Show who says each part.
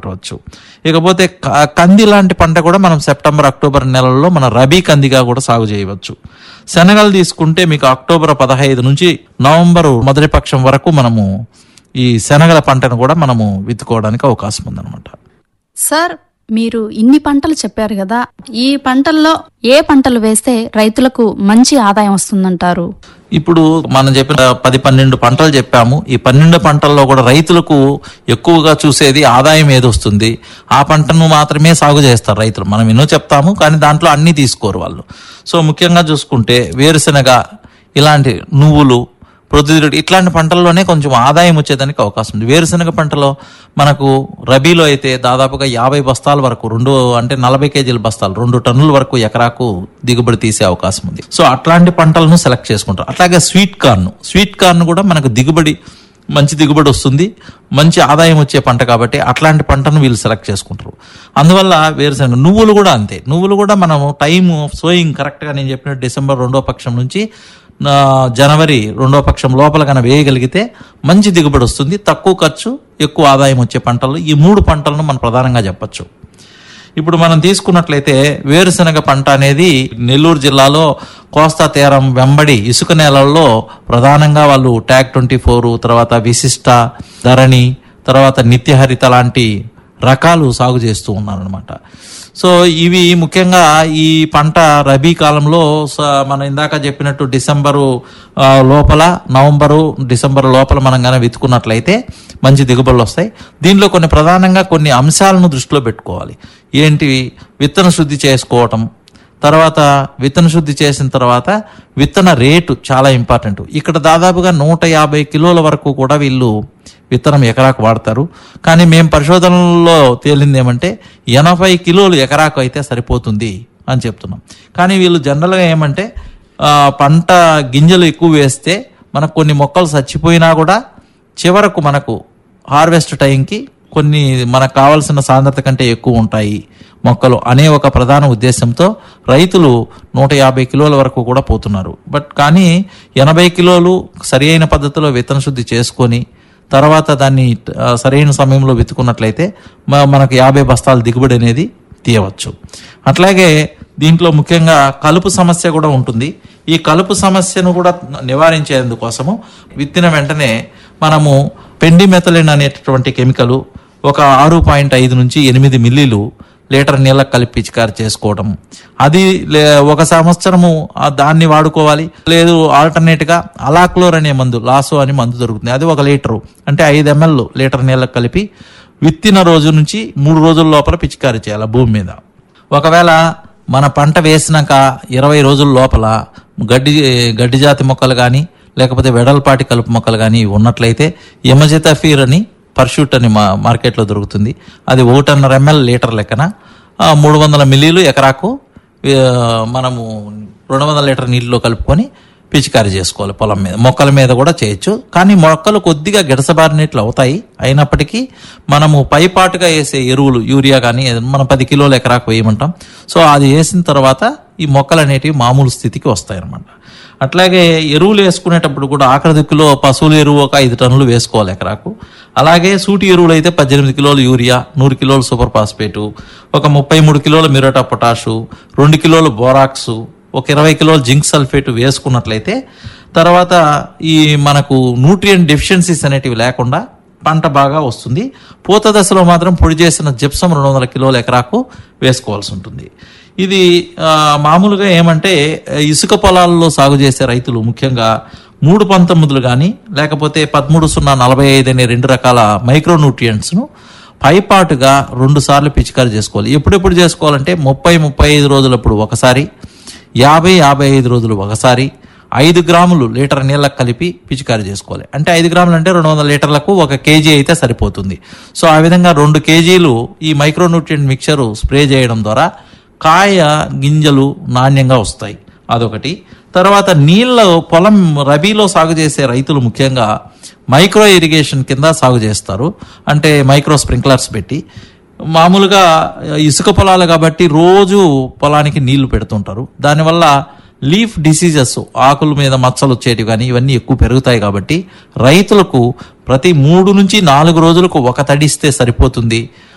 Speaker 1: పెట్టవచ్చు ఇకపోతే క- కంది లాంటి పంట కూడా మనం సెప్టెంబర్ అక్టోబర్ నెలల్లో మన రబీ కందిగా కూడా సాగు చేయవచ్చు శనగలు తీసుకుంటే మీకు అక్టోబర్ పదహైదు నుంచి నవంబర్ మొదటి పక్షం వరకు మనము ఈ శనగల పంటను కూడా మనము విత్తుకోవడానికి అవకాశం ఉందన్నమాట
Speaker 2: సార్ మీరు ఇన్ని పంటలు చెప్పారు కదా ఈ పంటల్లో ఏ పంటలు వేస్తే రైతులకు మంచి ఆదాయం వస్తుందంటారు
Speaker 1: ఇప్పుడు మనం చెప్పిన పది పన్నెండు పంటలు చెప్పాము ఈ పన్నెండు పంటల్లో కూడా రైతులకు ఎక్కువగా చూసేది ఆదాయం ఏది వస్తుంది ఆ పంటను మాత్రమే సాగు చేస్తారు రైతులు మనం ఎన్నో చెప్తాము కానీ దాంట్లో అన్ని తీసుకోరు వాళ్ళు సో ముఖ్యంగా చూసుకుంటే వేరుశెనగ ఇలాంటి నువ్వులు ప్రొద్దుతిరుగుడు ఇట్లాంటి పంటల్లోనే కొంచెం ఆదాయం వచ్చేదానికి అవకాశం ఉంది వేరుశనగ పంటలో మనకు రబీలో అయితే దాదాపుగా యాభై బస్తాల వరకు రెండు అంటే నలభై కేజీల బస్తాలు రెండు టన్నుల వరకు ఎకరాకు దిగుబడి తీసే అవకాశం ఉంది సో అట్లాంటి పంటలను సెలెక్ట్ చేసుకుంటారు అట్లాగే స్వీట్ కార్న్ స్వీట్ కార్న్ కూడా మనకు దిగుబడి మంచి దిగుబడి వస్తుంది మంచి ఆదాయం వచ్చే పంట కాబట్టి అట్లాంటి పంటను వీళ్ళు సెలెక్ట్ చేసుకుంటారు అందువల్ల వేరుశనగ నువ్వులు కూడా అంతే నువ్వులు కూడా మనము టైం సోయింగ్ కరెక్ట్గా నేను చెప్పినట్టు డిసెంబర్ రెండో పక్షం నుంచి ఆ, జనవరి రెండో పక్షం లోపల కనుక వేయగలిగితే మంచి దిగుబడి వస్తుంది తక్కువ ఖర్చు ఎక్కువ ఆదాయం వచ్చే పంటలు ఈ మూడు పంటలను మనం ప్రధానంగా చెప్పొచ్చు ఇప్పుడు మనం తీసుకున్నట్లయితే వేరుశనగ పంట అనేది నెల్లూరు జిల్లాలో కోస్తా తీరం వెంబడి ఇసుక నేలల్లో ప్రధానంగా వాళ్ళు ట్యాగ్ ట్వంటీ ఫోర్ తర్వాత విశిష్ట ధరణి తర్వాత నిత్యహరిత లాంటి రకాలు సాగు చేస్తూ ఉన్నారనమాట సో ఇవి ముఖ్యంగా ఈ పంట రబీ కాలంలో స- మనం ఇందాక చెప్పినట్టు డిసెంబరు ఆ, లోపల నవంబరు డిసెంబర్ లోపల మనం కనుక విత్తుకున్నట్లయితే మంచి దిగుబడులు వస్తాయి దీనిలో కొన్ని ప్రధానంగా కొన్ని అంశాలను దృష్టిలో పెట్టుకోవాలి ఏంటివి విత్తన శుద్ధి చేసుకోవటం తర్వాత విత్తన శుద్ధి చేసిన తర్వాత విత్తన రేటు చాలా ఇంపార్టెంట్ ఇక్కడ దాదాపుగా నూట యాభై కిలోల వరకు కూడా వీళ్ళు విత్తనం ఎకరాకు వాడతారు కానీ మేము పరిశోధనలో తేలింది ఏమంటే ఎనభై కిలోలు ఎకరాకు అయితే సరిపోతుంది అని చెప్తున్నాం కానీ వీళ్ళు జనరల్గా ఏమంటే ఆ, పంట గింజలు ఎక్కువ వేస్తే మనకు కొన్ని మొక్కలు చచ్చిపోయినా కూడా చివరకు మనకు హార్వెస్ట్ టైంకి కొన్ని మనకు కావాల్సిన సాంద్రత కంటే ఎక్కువ ఉంటాయి మొక్కలు అనే ఒక ప్రధాన ఉద్దేశంతో రైతులు నూట యాభై కిలోల వరకు కూడా పోతున్నారు బట్ కానీ ఎనభై కిలోలు సరి అయిన పద్ధతిలో విత్తన శుద్ధి చేసుకొని తర్వాత దాన్ని ఆ, సరైన సమయంలో విత్తుకున్నట్లయితే మ- మనకు యాభై బస్తాల దిగుబడి అనేది తీయవచ్చు అట్లాగే దీంట్లో ముఖ్యంగా కలుపు సమస్య కూడా ఉంటుంది ఈ కలుపు సమస్యను కూడా నివారించేందుకోసము విత్తిన వెంటనే మనము పెండిమెథలిన్ అనేటటువంటి కెమికల్ ఒక ఆరు పాయింట్ ఐదు నుంచి ఎనిమిది మిల్లీలు లీటర్ నీళ్ళకి కలిపి పిచికారి చేసుకోవడం అది లే- ఒక సంవత్సరము ఆ దాన్ని వాడుకోవాలి లేదు ఆల్టర్నేట్ గా అలాక్లోర్ అనే మందు లాసో అని మందు దొరుకుతుంది అది ఒక లీటరు అంటే ఐదు ఎంఎల్ లీటర్ నీళ్ళకి కలిపి విత్తిన రోజు నుంచి మూడు రోజుల లోపల పిచికారి చేయాలి భూమి మీద ఒకవేళ మన పంట వేసినాక ఇరవై రోజుల లోపల గడ్డి గడ్డి జాతి మొక్కలు కానీ లేకపోతే వెడల్పాటి కలుపు మొక్కలు కానీ ఉన్నట్లయితే ఎమజితఫీర్ అని పర్షూట్ అని మా మార్కెట్లో దొరుకుతుంది అది ఒకటిన్నర ఎంఎల్ లీటర్ లెక్కన ఆ, మూడు వందల మిల్లీలు ఎకరాకు ఆ, మనము రెండు వందల లీటర్ నీటిలో కలుపుకొని పిచికారి చేసుకోవాలి పొలం మీద మొక్కల మీద కూడా చేయొచ్చు కానీ మొక్కలు కొద్దిగా గిడసబారినట్లు అవుతాయి అయినప్పటికీ మనము పైపాటుగా వేసే ఎరువులు యూరియా కానీ ఏదైనా మనం పది కిలోలు ఎకరాకు వేయమంటాం సో అది వేసిన తర్వాత ఈ మొక్కలు అనేటివి మామూలు స్థితికి వస్తాయి అన్నమాట అట్లాగే ఎరువులు వేసుకునేటప్పుడు కూడా ఆఖరి దిక్కులో పశువుల ఎరువు ఒక ఐదు టన్నులు వేసుకోవాలి ఎకరాకు అలాగే సూటి ఎరువులు అయితే పద్దెనిమిది కిలోలు యూరియా నూరు కిలోలు సూపర్ ఫాస్ఫేటు ఒక ముప్పై మూడు కిలోల మిరోటా పొటాషు రెండు కిలోలు బోరాక్సు ఒక ఇరవై కిలోల జింక్ సల్ఫేట్ వేసుకున్నట్లయితే తర్వాత ఈ మనకు న్యూట్రియం డెఫిషియన్సీస్ అనేటివి లేకుండా పంట బాగా వస్తుంది పూత దశలో మాత్రం పొడి చేసిన జిప్సం రెండు వందల కిలోల ఎకరాకు వేసుకోవాల్సి ఉంటుంది ఇది ఆ, మామూలుగా ఏమంటే ఇసుక పొలాల్లో సాగు చేసే రైతులు ముఖ్యంగా మూడు పంతొమ్మిదిలు కానీ లేకపోతే పదమూడు సున్నా నలభై ఐదు అనే రెండు రకాల మైక్రో న్యూట్రియంట్స్ను పైపాటుగా రెండు సార్లు పిచికారి చేసుకోవాలి ఎప్పుడెప్పుడు చేసుకోవాలంటే ముప్పై ముప్పై ఐదు రోజులప్పుడు ఒకసారి యాభై యాభై ఐదు రోజులు ఒకసారి ఐదు గ్రాములు లీటర్ నీళ్ళకి కలిపి పిచికారి చేసుకోవాలి అంటే ఐదు గ్రాములు అంటే రెండు వందల లీటర్లకు ఒక కేజీ అయితే సరిపోతుంది సో ఆ విధంగా రెండు కేజీలు ఈ మైక్రోన్యూట్రియంట్ మిక్చరు స్ప్రే చేయడం ద్వారా కాయ గింజలు నాణ్యంగా వస్తాయి అదొకటి తర్వాత నీళ్ళ పొలం రబీలో సాగు చేసే రైతులు ముఖ్యంగా మైక్రో ఇరిగేషన్ కింద సాగు చేస్తారు అంటే మైక్రో స్ప్రింక్లర్స్ పెట్టి మామూలుగా ఇసుక పొలాలు కాబట్టి రోజు పొలానికి నీళ్లు పెడుతుంటారు దానివల్ల లీఫ్ డిసీజెస్ ఆకుల మీద మచ్చలు వచ్చేటివి కానీ ఇవన్నీ ఎక్కువ పెరుగుతాయి కాబట్టి రైతులకు ప్రతి మూడు నుంచి నాలుగు రోజులకు ఒక తడిస్తే సరిపోతుంది